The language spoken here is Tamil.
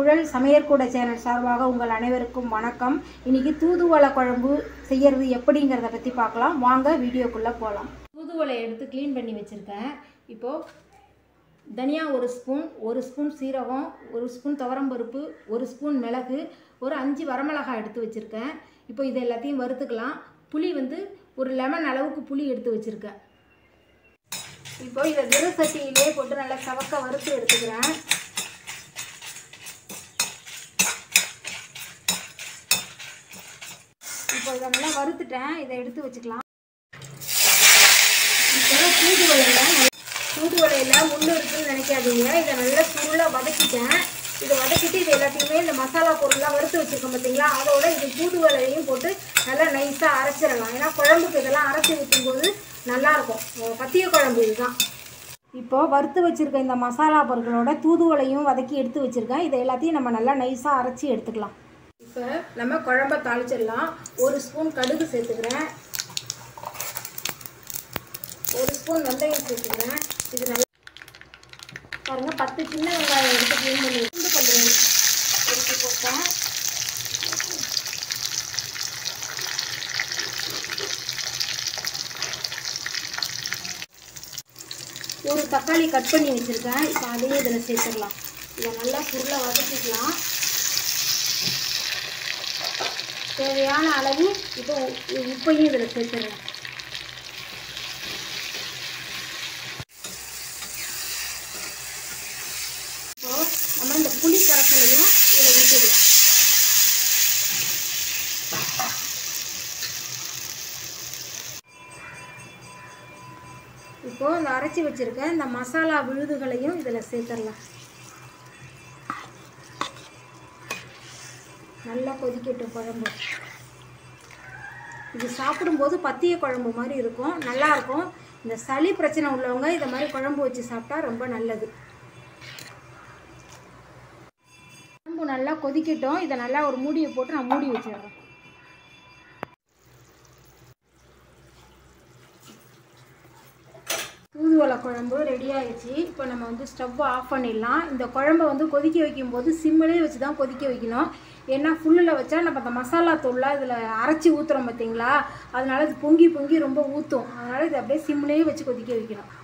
குழல் சமையற்கூட சேனல் சார்பாக உங்கள் அனைவருக்கும் வணக்கம் இன்னைக்கு தூதுவளை குழம்பு செய்யறது எப்படிங்கிறத பற்றி பார்க்கலாம் வாங்க வீடியோக்குள்ளே போகலாம் தூதுவளை எடுத்து க்ளீன் பண்ணி வச்சுருக்கேன் இப்போது தனியா ஒரு ஸ்பூன் ஒரு ஸ்பூன் சீரகம் ஒரு ஸ்பூன் துவரம்பருப்பு ஒரு ஸ்பூன் மிளகு ஒரு அஞ்சு வரமிளகாய் எடுத்து வச்சுருக்கேன் இப்போ இது எல்லாத்தையும் வறுத்துக்கலாம் புளி வந்து ஒரு லெமன் அளவுக்கு புளி எடுத்து வச்சுருக்கேன் இப்போ இதை வெறு சட்டியிலே போட்டு நல்லா சவக்க வறுத்து எடுத்துக்கிறேன் இப்போ இதை நல்லா வறுத்துட்டேன் இதை எடுத்து வச்சுக்கலாம் இப்போ தூதுவளையில் தூதுவளையில் முள் இருக்குன்னு நினைக்காதீங்க இதை நல்லா சுருளாக வதக்கிட்டேன் இதை வதக்கிட்டு இது எல்லாத்தையுமே இந்த மசாலா பொருள்லாம் வறுத்து வச்சுருக்கோம் பார்த்தீங்களா அதோட இது தூதுவளையும் போட்டு நல்லா நைஸாக அரைச்சிடலாம் ஏன்னா குழம்புக்கு இதெல்லாம் அரைச்சி ஊற்றும்போது நல்லாயிருக்கும் பத்திய குழம்பு இதுதான் இப்போ வறுத்து வச்சுருக்க இந்த மசாலா பொருட்களோட தூதுவளையும் வதக்கி எடுத்து வச்சுருக்கேன் இதை எல்லாத்தையும் நம்ம நல்லா நைஸாக அரைச்சி எடுத்துக்கலாம் இப்போ நம்ம குழம்ப தாளிச்சிடலாம் ஒரு ஸ்பூன் கடுகு சேர்த்துக்கிறேன் ஒரு ஸ்பூன் வெந்தயம் சேர்த்துக்கிறேன் இது நல்லா பாருங்கள் பத்து சின்ன வெங்காயம் எடுத்து க்ளீன் பண்ணி பூண்டு பல்லு எடுத்து போட்டேன் ஒரு தக்காளி கட் பண்ணி வச்சுருக்கேன் இப்போ அதையும் இதில் சேர்த்துடலாம் இதை நல்லா சுருளை வதக்கிக்கலாம் தேவையான அளவு இப்போ உ- உப்பையும் இதில் சேர்த்துடுறேன் இப்போ நம்ம இந்த புளி கரைசலையும் இதில் ஊற்றிடலாம் இப்போ இந்த அரைச்சி வச்சிருக்க இந்த மசாலா விழுதுகளையும் இதில் சேர்த்துடலாம் நல்லா கொதிக்கட்டும் குழம்பு இது சாப்பிடும்போது பத்திய குழம்பு மாதிரி இருக்கும் நல்லா இருக்கும் இந்த சளி பிரச்சனை உள்ளவங்க இதை மாதிரி குழம்பு வச்சு சாப்பிட்டா ரொம்ப நல்லது குழம்பு நல்லா கொதிக்கட்டும் இதை நல்லா ஒரு மூடியை போட்டு நான் மூடி வச்சிடுறேன் தூதுவளை குழம்பு ரெடி ஆயிடுச்சு இப்போ நம்ம வந்து ஸ்டவ்வை ஆஃப் பண்ணிடலாம் இந்த குழம்பை வந்து கொதிக்க வைக்கும்போது சிம்மிலே வச்சு தான் கொதிக்க வைக்கணும் ஏன்னா ஃபுல்லில் வச்சா நம்ம அந்த மசாலா தூள்லாம் இதில் அரைச்சி ஊற்றுறோம் பார்த்தீங்களா அதனால இது பொங்கி பொங்கி ரொம்ப ஊற்றும் அதனால் இது அப்படியே சிம்மிலே வச்சு கொதிக்க வைக்கணும்